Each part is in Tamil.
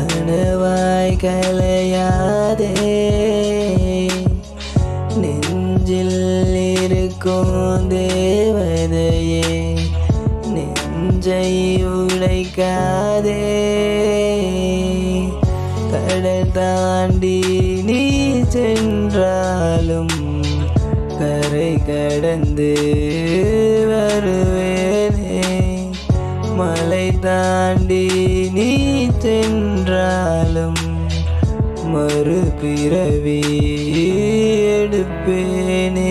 கனவாய் கலையாதே நெஞ்சில் இருக்கும் தேவதையே நெஞ்சை உடைக்காதே கடல் தாண்டி நீ சென்றாலும் கரை கடந்து வருவேனே மலை தாண்டி நீ சென்றாலும் மறுபிறவி எடுப்பேனே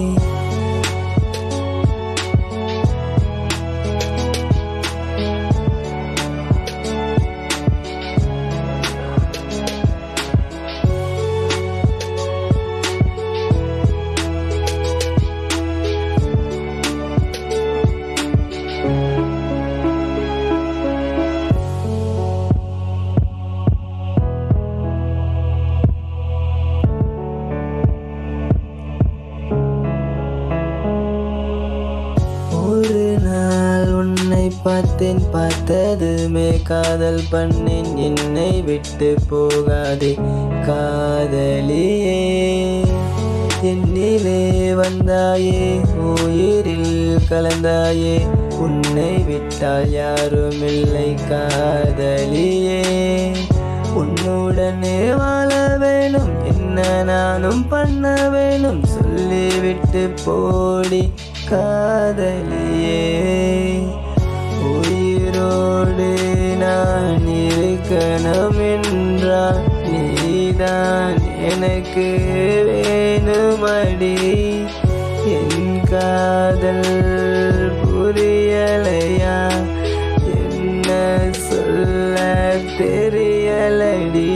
ஒரு நாள் உன்னை பார்த்தேன் பார்த்ததுமே காதல் பண்ணேன் என்னை விட்டு போகாதே காதலியே என்னிலே வந்தாயே உயிரில் கலந்தாயே உன்னை விட்டால் யாரும் இல்லை காதலியே உன்னுடனே வாழ வேணும் என்ன நானும் பண்ண வேணும் சொல்லிவிட்டு போடி காதலியே உயிரோடு நான் இருக்கணும் என்றால் நீதான் எனக்கு வேணுமடி என் காதல் புரியலையா என்ன சொல்ல தெரியலடி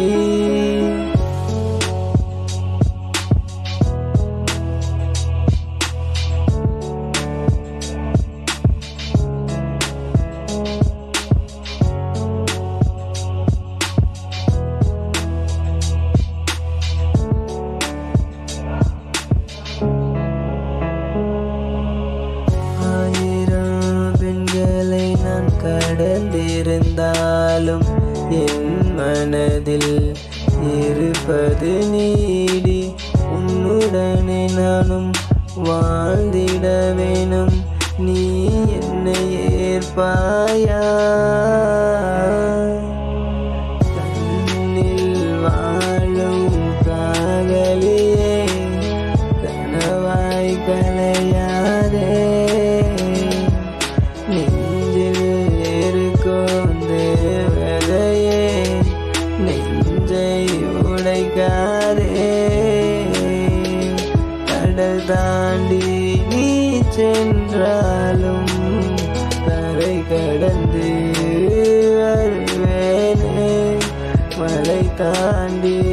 ஆயிரம் பெண்களை நான் கடந்திருந்தாலும் என் மனதில் இருப்பது நீடி உன்னுடனே நானும் வாழ்ந்திட வேணும் நீ என்னை ஏற்பாயா கண்ணில் வாழும் காதலியே கனவாய் கலையாதே நெஞ்சில் இருக்கும் தேவதையே நெஞ்சை உடைக்காதே கடல் தாண்டி நீ சென்றாலும் கரை கடந்து வருவேனே மலை தாண்டி